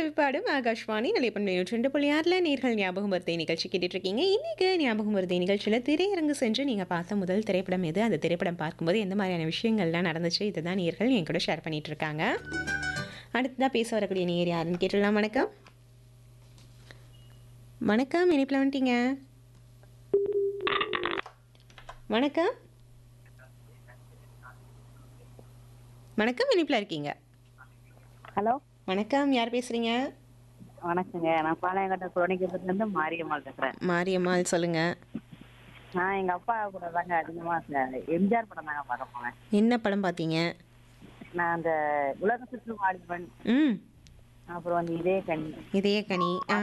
செவிப்பாடும் ஆகாஷ்வாணி நிலைப்பண்பை ரெண்டு புள்ளி ஆறில் நேர்கள் ஞாபகம் வருதை நிகழ்ச்சி கேட்டுட்டு இருக்கீங்க இன்னைக்கு ஞாபகம் வருதை நிகழ்ச்சியில் திரையரங்கு சென்று நீங்கள் பார்த்த முதல் திரைப்படம் எது அந்த திரைப்படம் பார்க்கும்போது எந்த மாதிரியான விஷயங்கள்லாம் நடந்துச்சு இதுதான் நேர்கள் என் கூட ஷேர் பண்ணிட்டு இருக்காங்க அடுத்ததாக பேச வரக்கூடிய நேர் யாருன்னு கேட்டுடலாம் வணக்கம் வணக்கம் இனிப்பில் வந்துட்டீங்க வணக்கம் வணக்கம் இனிப்பில் இருக்கீங்க ஹலோ வணக்கம் யார் பேசுறீங்க வணக்கங்க நான் பாளையங்கோட்டை சோனிக்கப்பட்டிலேருந்து மாரியம்மாள் பேசுகிறேன் மாரியம்மாள் சொல்லுங்க நான் எங்கள் அப்பா கூட தாங்க அதிகமாக எம்ஜிஆர் படம் தாங்க பார்க்க போனேன் என்ன படம் பார்த்தீங்க நான் அந்த உலக சுற்று வாலிபன் ம் அப்புறம் வந்து இதே கண் இதய கனி ஆ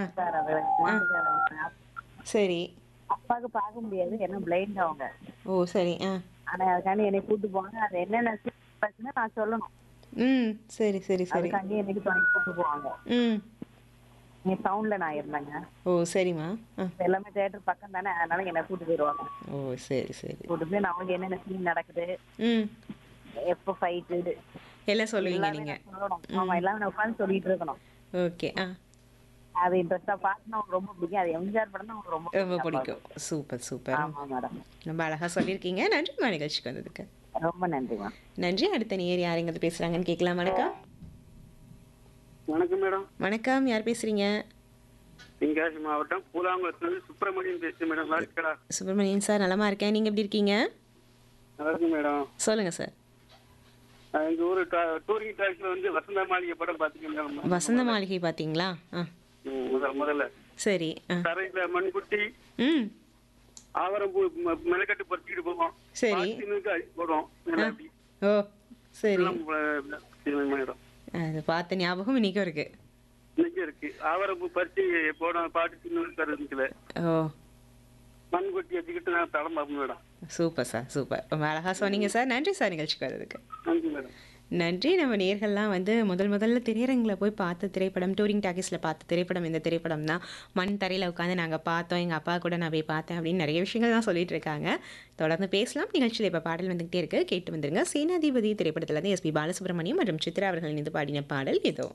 சரி அப்பாவுக்கு பார்க்க முடியாது ஏன்னா பிளைண்ட் அவங்க ஓ சரி ஆ ஆனால் அதுக்காண்டி என்னை கூட்டு போவாங்க அது என்னென்ன பிரச்சனை நான் சொல்லணும் ம் சரி சரி சரி அதுக்காண்டி என்னைக்கு துணை கூட்டு போவாங்க ம் இங்கே டவுனில் நான் இருந்தேங்க ஓ சரிம்மா ஆ இப்ப எல்லாமே தேட்டர் பக்கம் தானே அதனால என்னை கூட்டு போயிடுவாங்க ஓ சரி சரி கூட்டு போய் நான் அவங்க என்னென்ன சீன் நடக்குது ம் எப்போ ஃபைட்டு எல்லாம் சொல்லுவீங்க எல்லாமே நீங்கள் நான் சொல்லணும் ஆமா எல்லாமே நான் உட்காந்து சொல்லிட்டு இருக்கணும் ஓகே ஆ அது இன்ட்ரெஸ்டா பார்த்து அவங்களுக்கு ரொம்ப பிடிக்கும் அது எம்ஜிஆர் படம் தான் அவங்களுக்கு ரொம்ப ரொம்ப பிடிக்கும் சூப்பர் சூப்பர் ஆமா மேடம் ரொம்ப அழகாக சொல்லியிருக்கீங்க நன்றிம்மா நிகழ்ச்சிக்கு வந்ததுக்கு ரொம்ப நன்றிமா நன்றி அடுத்த நேர் யாருங்கிறது பேசுகிறாங்கன்னு கேட்கலாம் வணக்கம் வணக்கம் மேடம் வணக்கம் யார் பேசுகிறீங்க தென்காசி மாவட்டம் பூலாங்குளத்துலேருந்து சுப்பிரமணியன் பேசுறேன் மேடம் நல்லா இருக்கடா சுப்பிரமணியன் சார் நலமா இருக்கேன் நீங்கள் எப்படி இருக்கீங்க நல்லா இருக்கு மேடம் சொல்லுங்கள் சார் நான் எங்க ஊர் டூரிங் டாக்ஸில் வந்து வசந்த மாளிகை படம் பார்த்துக்கேன் மேடம் வசந்த மாளிகை பார்த்தீங்களா ஆ ம், முதல்ல முதல்ல சரி ஆ தரையில் மண்குட்டி ம் ஆவரம் பூ ம- மெனக்கட்டு பறிச்சுக்கிட்டு போவோம் சரி. பாத்தினுக்கு அடி போடுவோம் நல்லா அப்படி. ஓ சரி எல்லாம் ப- இது மேடம் அது பார்த்த ஞாபகம் இன்னைக்கும் இருக்கு இன்னைக்கு இருக்கு ஆவரம் பூ பறிச்சு போடும் பாட்டு சின்ன தருந்துக்கல ஓ மண்குட்டி வச்சுக்கிட்டு நான் தடம் பார்ப்பேன் மேடம் சூப்பர் சார் சூப்பர் ரொம்ப அழகாக சொன்னீங்க சார் நன்றி சார் நிகழ்ச்சிக்கு வர்றதுக்கு நன்றி மேடம் நன்றி நம்ம நேர்கள்லாம் வந்து முதல் முதல்ல திரையரங்கில் போய் பார்த்த திரைப்படம் டூரிங் டாக்கீஸில் பார்த்த திரைப்படம் இந்த திரைப்படம் தான் மண் தரையில் உட்காந்து நாங்கள் பார்த்தோம் எங்கள் அப்பா கூட நான் போய் பார்த்தேன் அப்படின்னு நிறைய விஷயங்கள் தான் சொல்லிட்டு இருக்காங்க தொடர்ந்து பேசலாம் நிகழ்ச்சியில் இப்போ பாடல் வந்துகிட்டே இருக்கு கேட்டு வந்துருங்க சேனாதிபதி திரைப்படத்தில் இருந்து எஸ்பி பாலசுப்ரமணியம் மற்றும் சித்ரா அவர்கள் இணைந்து பாடின பாடல் ஏதோ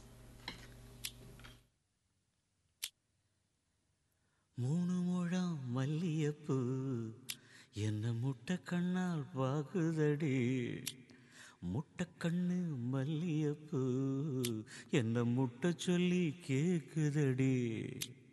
மூணு முழம் மல்லியப்பூ என்ன முட்டை கண்ணால் பாகுதடி முட்டை கண்ணு மல்லியப்பூ என்ன முட்டை சொல்லி கேக்குதடி